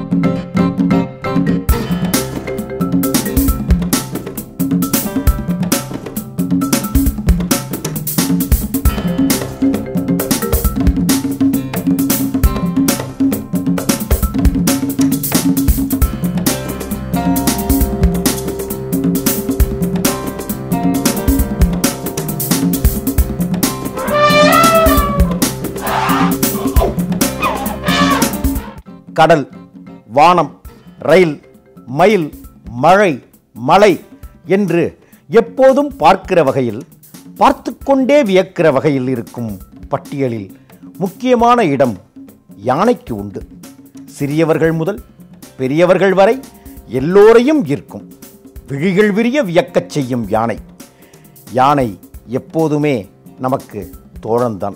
கடல் வானம் ரயில் மயில் மழை மலை என்று எப்போதும் பார்க்கிற வகையில் பார்த்து கொண்டே வியக்கிற வகையில் இருக்கும் பட்டியலில் முக்கியமான இடம் யானைக்கு உண்டு சிறியவர்கள் முதல் பெரியவர்கள் வரை எல்லோரையும் ஈர்க்கும் விழிகள் விரிய வியக்கச் செய்யும் யானை யானை எப்போதுமே நமக்கு தோழன்தான்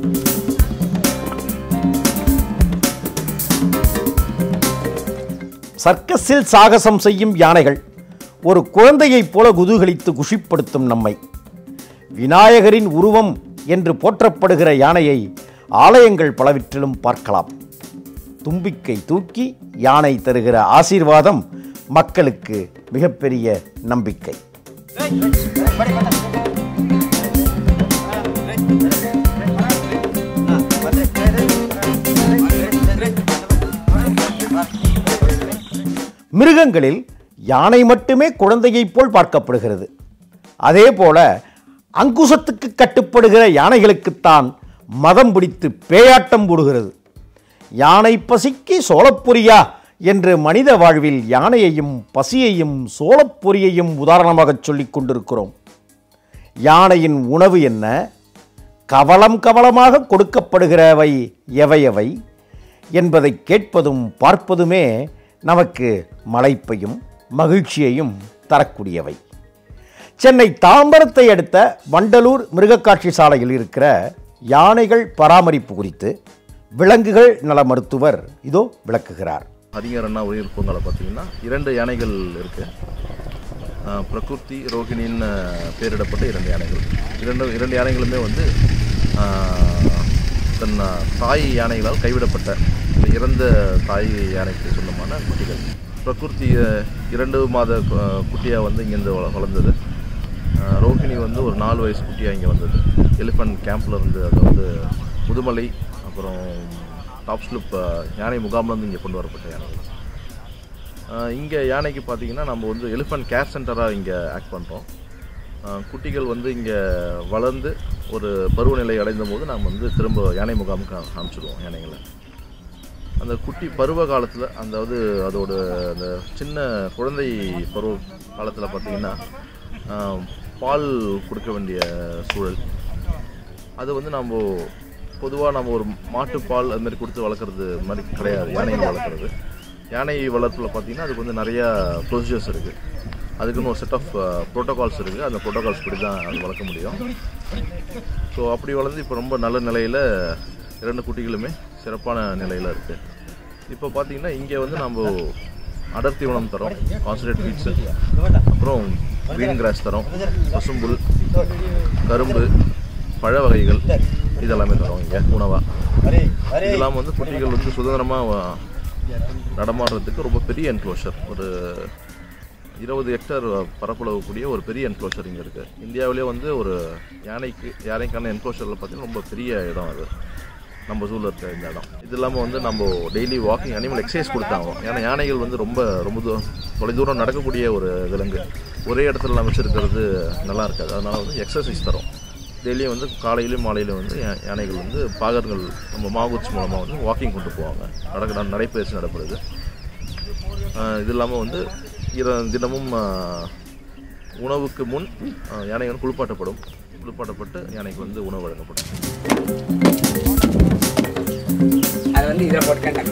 சர்க்கஸில் சாகசம் செய்யும் யானைகள் ஒரு குழந்தையைப் போல குதூகலித்து குஷிப்படுத்தும் நம்மை விநாயகரின் உருவம் என்று போற்றப்படுகிற யானையை ஆலயங்கள் பலவற்றிலும் பார்க்கலாம் தும்பிக்கை தூக்கி யானை தருகிற ஆசீர்வாதம் மக்களுக்கு மிகப்பெரிய நம்பிக்கை மிருகங்களில் யானை மட்டுமே குழந்தையைப் போல் பார்க்கப்படுகிறது அதே போல அங்குசத்துக்கு கட்டுப்படுகிற யானைகளுக்குத்தான் மதம் பிடித்து பேயாட்டம் போடுகிறது யானை பசிக்கு சோளப்பொரியா என்று மனித வாழ்வில் யானையையும் பசியையும் சோளப்பொரியையும் உதாரணமாகச் சொல்லிக் கொண்டிருக்கிறோம் யானையின் உணவு என்ன கவலம் கவலமாக கொடுக்கப்படுகிறவை எவையவை என்பதை கேட்பதும் பார்ப்பதுமே நமக்கு மலைப்பையும் மகிழ்ச்சியையும் தரக்கூடியவை சென்னை தாம்பரத்தை அடுத்த வண்டலூர் மிருகக்காட்சி சாலையில் இருக்கிற யானைகள் பராமரிப்பு குறித்து விலங்குகள் நல மருத்துவர் இதோ விளக்குகிறார் அறிஞர் அண்ணா உயிர் பூங்கால பார்த்தீங்கன்னா இரண்டு யானைகள் இருக்கு ஆஹ் பிரகிருதி ரோகிணின்னு பேரிடப்பட்ட இரண்டு யானைகள் இரண்டு இரண்டு யானைகளுமே வந்து ஆஹ், தன் தாய் யானைகளால் கைவிடப்பட்ட இந்த இறந்த தாய் யானைக்கு சொந்தமான குட்டிகள் பிரகிருதி அஹ், இரண்டு மாத குட்டியாக வந்து இங்கேருந்து வள- வளர்ந்தது ஆஹ், ரோகிணி வந்து ஒரு நாலு வயசு குட்டியாக இங்கே வந்தது எலிஃபண்ட் கேம்பில் இருந்து அது வந்து முதுமலை அப்புறம் டாப் ஸ்லிப் யானை முகாம்லேருந்து இங்கே கொண்டு வரப்பட்ட யானைகள் இங்கே யானைக்கு பார்த்தீங்கன்னா நம்ம வந்து எலிஃபண்ட் கேர் சென்டராக இங்கே ஆக்ட் பண்ணுறோம் குட்டிகள் வந்து இங்கே வளர்ந்து ஒரு பருவநிலை அடைந்த போது நாம் வந்து திரும்ப யானை முகாமுக்கு அ- அனுப்பிச்சிடுவோம் யானைகளை அந்த குட்டி பருவ காலத்தில் அதாவது அதோட அந்த சின்ன குழந்தை பருவ காலத்தில் பார்த்தீங்கன்னா ஆஹ், பால் கொடுக்க வேண்டிய சூழல் அது வந்து நம்ம பொதுவாக நம்ம ஒரு மாட்டுப்பால் அது மாதிரி கொடுத்து வளர்க்குறது மாதிரி கிடையாது யானையை வளர்க்குறது யானை வளர்ப்பில் பார்த்தீங்கன்னா அதுக்கு வந்து நிறையா ப்ரொசீஜர்ஸ் இருக்குது அதுக்குன்னு ஒரு செட் ஆஃப் ப்ரோட்டோகால்ஸ் இருக்குது அந்த ப்ரோட்டோகால்ஸ் படி தான் அது வளர்க்க முடியும் ஸோ அப்படி வளர்ந்து இப்போ ரொம்ப நல்ல நிலையில் இரண்டு குட்டிகளுமே சிறப்பான நிலையில் இருக்குது இப்போ பார்த்தீங்கன்னா இங்கே வந்து நம்ம அடர் தீவனம் தரோம் கான்சன்ட்ரேட் ஃபீட்ஸு அப்புறம் க்ரீன் கிராஸ் தரோம் பசும்புல் கரும்பு பழ வகைகள் இதெல்லாமே தரோம் இங்கே உணவாக இதெல்லாம் வந்து குட்டிகள் வந்து சுதந்திரமாக நடமாடுறதுக்கு ரொம்ப பெரிய என்க்ளோஷர் ஒரு இருபது ஹெக்டேர் பரப்பளவு கூடிய ஒரு பெரிய என்க்ளோஷர் இங்கே இருக்குது இந்தியாவிலே வந்து ஒரு யானைக்கு யானைக்கான என்க்ளோஷரில் பார்த்தீங்கன்னா ரொம்ப பெரிய இடம் அது நம்ம ஜூவில் இருக்க இந்த இடம் இது இல்லாமல் வந்து நம்ம டெய்லி வாக்கிங் அனிமல் எக்ஸசைஸ் கொடுத்தாங்க ஏன்னா யானைகள் வந்து ரொம்ப ரொம்ப தூரம் தொலை தூரம் நடக்கக்கூடிய ஒரு விலங்கு ஒரே இடத்துல நம்ம வச்சிருக்கிறது நல்லா இருக்காது அதனால வந்து எக்ஸசைஸ் தரோம் டெய்லியும் வந்து காலையிலும் மாலையிலும் வந்து யா- யானைகள் வந்து பாகர்கள் நம்ம மாகுச்சி மூலமாக வந்து வாக்கிங் கொண்டு போவாங்க நடக்க நடைப்பயிற்சி நடைபெறுது ஆஹ் இது இல்லாமல் வந்து இர தினமும் ஆஹ், உணவுக்கு முன் ஆஹ், யானை வந்து குளிப்பாட்டப்படும் குளிப்பாட்டப்பட்டு யானைக்கு வந்து உணவு வழங்கப்படும் அது வந்து இதில் போட்டு கேட்டாங்க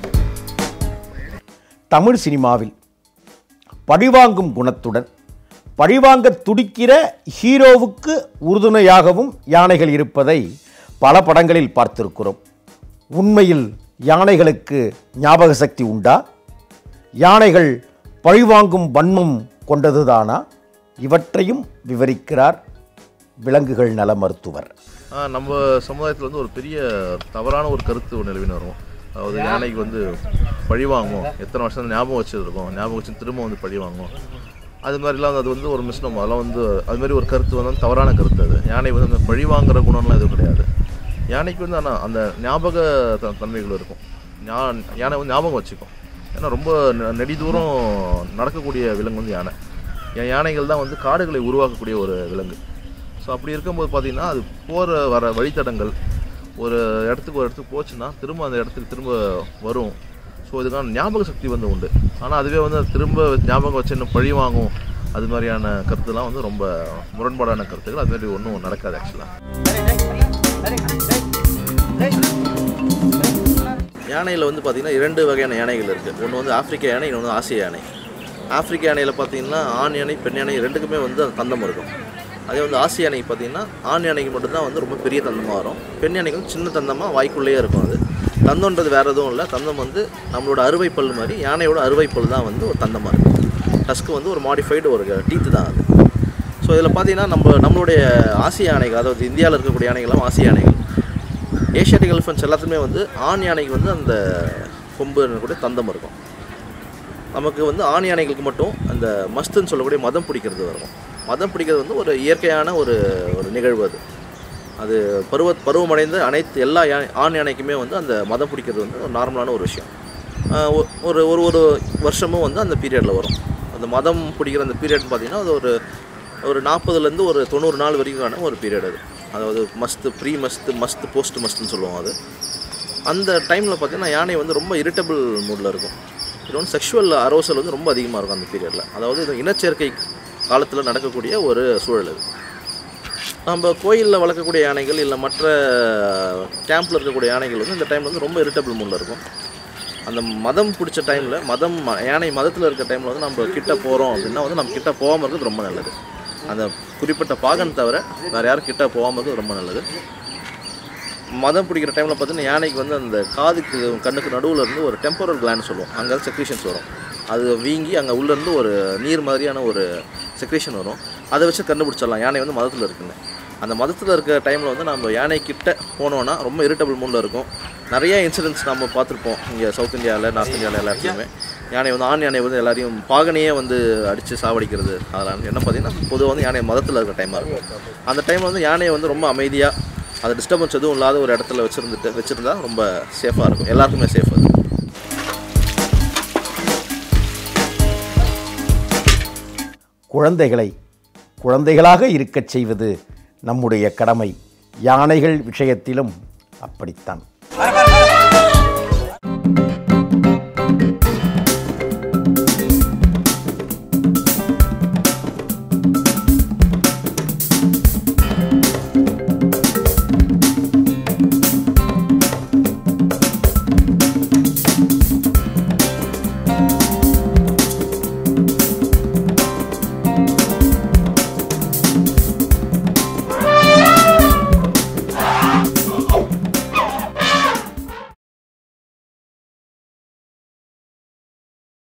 தமிழ் சினிமாவில் பழிவாங்கும் குணத்துடன் பழிவாங்க துடிக்கிற ஹீரோவுக்கு உறுதுணையாகவும் யானைகள் இருப்பதை பல படங்களில் பார்த்திருக்கிறோம் உண்மையில் யானைகளுக்கு ஞாபக சக்தி உண்டா யானைகள் பழிவாங்கும் வன்மம் கொண்டதுதானா இவற்றையும் விவரிக்கிறார் விலங்குகள் நல மருத்துவர் ஆ, நம்ம சமுதாயத்தில் வந்து ஒரு பெரிய தவறான ஒரு கருத்து ஒன்று நிலவின்னு வரும் அதாவது யானைக்கு வந்து பழி வாங்கும் எத்தனை வருஷம் ஞாபகம் வச்சுருக்கோம் ஞாபகம் வச்சு திரும்ப வந்து பழி வாங்கும் அது மாதிரிலாம் அது வந்து ஒரு மிஸ்னம் அதெல்லாம் வந்து அது மாதிரி ஒரு கருத்து வந்து தவறான கருத்து அது யானை வந்து அந்த பழி வாங்குற குணம்லாம் எதுவும் கிடையாது யானைக்கு வந்து ஆனால் அந்த ஞாபக த- தன்மைகள் இருக்கும் ஞா- யானை வந்து ஞாபகம் வச்சுக்கும் ஏன்னா ரொம்ப நெ- நெடிதூரம் நடக்கக்கூடிய விலங்கு வந்து யானை என் யானைகள் தான் வந்து காடுகளை உருவாக்கக்கூடிய ஒரு விலங்கு ஸோ அப்படி இருக்கும்போது பார்த்தீங்கன்னா அது போகிற வர வழித்தடங்கள் ஒரு இடத்துக்கு ஒரு இடத்துக்கு போச்சுன்னா திரும்ப அந்த இடத்துக்கு திரும்ப வரும் ஸோ இதுக்கான ஞாபக சக்தி வந்து உண்டு ஆனால் அதுவே வந்து அது திரும்ப ஞாபகம் வச்சு இன்னும் பழி வாங்கும் அது மாதிரியான கருத்துலாம் வந்து ரொம்ப முரண்பாடான கருத்துக்கள் அது மாதிரி ஒன்றும் நடக்காது ஆக்சுவலாக யானையில் வந்து பார்த்திங்கன்னா இரண்டு வகையான யானைகள் இருக்குது ஒன்று வந்து ஆப்பிரிக்க யானை இன்னொன்று ஆசிய யானை ஆப்பிரிக்க யானையில் பார்த்தீங்கன்னா ஆண் யானை பெண் யானை ரெண்டுக்குமே வந்து அந்த தந்தம் இருக்கும் அதே வந்து ஆசிய யானைக்கு பார்த்தீங்கன்னா ஆண் யானைக்கு மட்டும்தான் வந்து ரொம்ப பெரிய தந்தமாக வரும் பெண் யானைக்கு வந்து சின்ன தந்தமாக வாய்க்குள்ளேயே இருக்கும் அது தந்தம்ன்றது வேறு எதுவும் இல்லை தந்தம் வந்து நம்மளோட அறுவை பல் மாதிரி யானையோட அறுவை பல் தான் வந்து ஒரு தந்தமாக இருக்கும் டஸ்க்கு வந்து ஒரு மாடிஃபைடு ஒரு டீத்து தான் அது ஸோ இதில் பார்த்தீங்கன்னா நம்ம நம்மளுடைய ஆசிய யானைகள் அதாவது இந்தியாவில் இருக்கக்கூடிய யானைகள்லாம் ஆசிய யானைகள் ஏஷியாட்டிக் எலிஃபென்ட்ஸ் எல்லாத்துலேயுமே வந்து ஆண் யானைக்கு வந்து அந்த கொம்பு கூட தந்தம் இருக்கும் நமக்கு வந்து ஆண் யானைகளுக்கு மட்டும் அந்த மஸ்துன்னு சொல்லக்கூடிய மதம் பிடிக்கிறது வரும் மதம் பிடிக்கிறது வந்து ஒரு இயற்கையான ஒரு ஒரு நிகழ்வு அது அது பருவ பருவமடைந்த அனைத்து எல்லா யானை ஆண் யானைக்குமே வந்து அந்த மதம் பிடிக்கிறது வந்து ஒரு நார்மலான ஒரு விஷயம் ஆஹ் ஒ- ஒரு ஒரு ஒரு வருஷமும் வந்து அந்த பீரியடில் வரும் அந்த மதம் பிடிக்கிற அந்த பீரியட் பார்த்திங்கன்னா அது ஒரு ஒரு நாற்பதுலேருந்து ஒரு தொண்ணூறு நாள் வரைக்குமான ஒரு பீரியட் அது அதாவது மஸ்து ப்ரீ மஸ்து மஸ்து போஸ்ட் மஸ்துன்னு சொல்லுவோம் அது அந்த டைமில் பார்த்தீங்கன்னா யானை வந்து ரொம்ப இரிட்டபிள் மூடில் இருக்கும் இது வந்து செக்ஷுவல் அரோசல் வந்து ரொம்ப அதிகமாக இருக்கும் அந்த பீரியடில் அதாவது இது இனச்சேர்க்கை காலத்தில் நடக்கக்கூடிய ஒரு சூழல் அது நம்ம கோயிலில் வளர்க்கக்கூடிய யானைகள் இல்லை மற்ற கேம்பில் இருக்கக்கூடிய யானைகள் வந்து இந்த டைம் வந்து ரொம்ப இரிட்டபிள் மூடில் இருக்கும் அந்த மதம் பிடிச்ச டைமில் மதம் ம- யானை மதத்தில் இருக்க டைமில் வந்து நம்ம கிட்ட போகிறோம் அப்படின்னா வந்து நம்ம கிட்ட போகாமல் இருக்கிறது ரொம்ப நல்லது அந்த குறிப்பிட்ட பாகன் தவிர வேறு யாரும் கிட்ட போகாமல் இருக்கிறது ரொம்ப நல்லது மதம் பிடிக்கிற டைமில் பார்த்தீங்கன்னா யானைக்கு வந்து அந்த காதுக்கு கண்ணுக்கு நடுவில் இருந்து ஒரு டெம்பரல் கிளாண்ட் சொல்லுவோம் அங்கே செக்ரேஷன்ஸ் வரும் அது வீங்கி அங்கே உள்ளேருந்து ஒரு நீர் மாதிரியான ஒரு செக்ரேஷன் வரும் அதை வச்சு கண்டுபிடிச்சிடலாம் யானை வந்து மதத்தில் இருக்குன்னு அந்த மதத்தில் இருக்க டைமில் வந்து நம்ம யானை கிட்ட போனோன்னா ரொம்ப இரிட்டபிள் மூடில் இருக்கும் நிறைய இன்சிடென்ட்ஸ் நம்ம பார்த்துருப்போம் இங்கே சவுத் இந்தியாவில் நார்த் இந்தியாவில் எல்லா இடத்துலையுமே யானை வந்து ஆண் யானை வந்து எல்லாரையும் பாகனையே வந்து அடித்து சாவடிக்கிறது அதெல்லாம் என்ன பார்த்தீங்கன்னா பொதுவாக வந்து யானை மதத்தில் இருக்க டைமாக இருக்கும் அந்த டைமில் வந்து யானையை வந்து ரொம்ப அமைதியாக அது டிஸ்டர்பன்ஸ் எதுவும் இல்லாத ஒரு இடத்துல வச்சுருந்துட்டு வச்சுருந்தா ரொம்ப சேஃபாக இருக்கும் எல்லாருக்குமே சேஃப் அது குழந்தைகளை குழந்தைகளாக இருக்கச் செய்வது நம்முடைய கடமை யானைகள் விஷயத்திலும் அப்படித்தான் வர, வர, வர.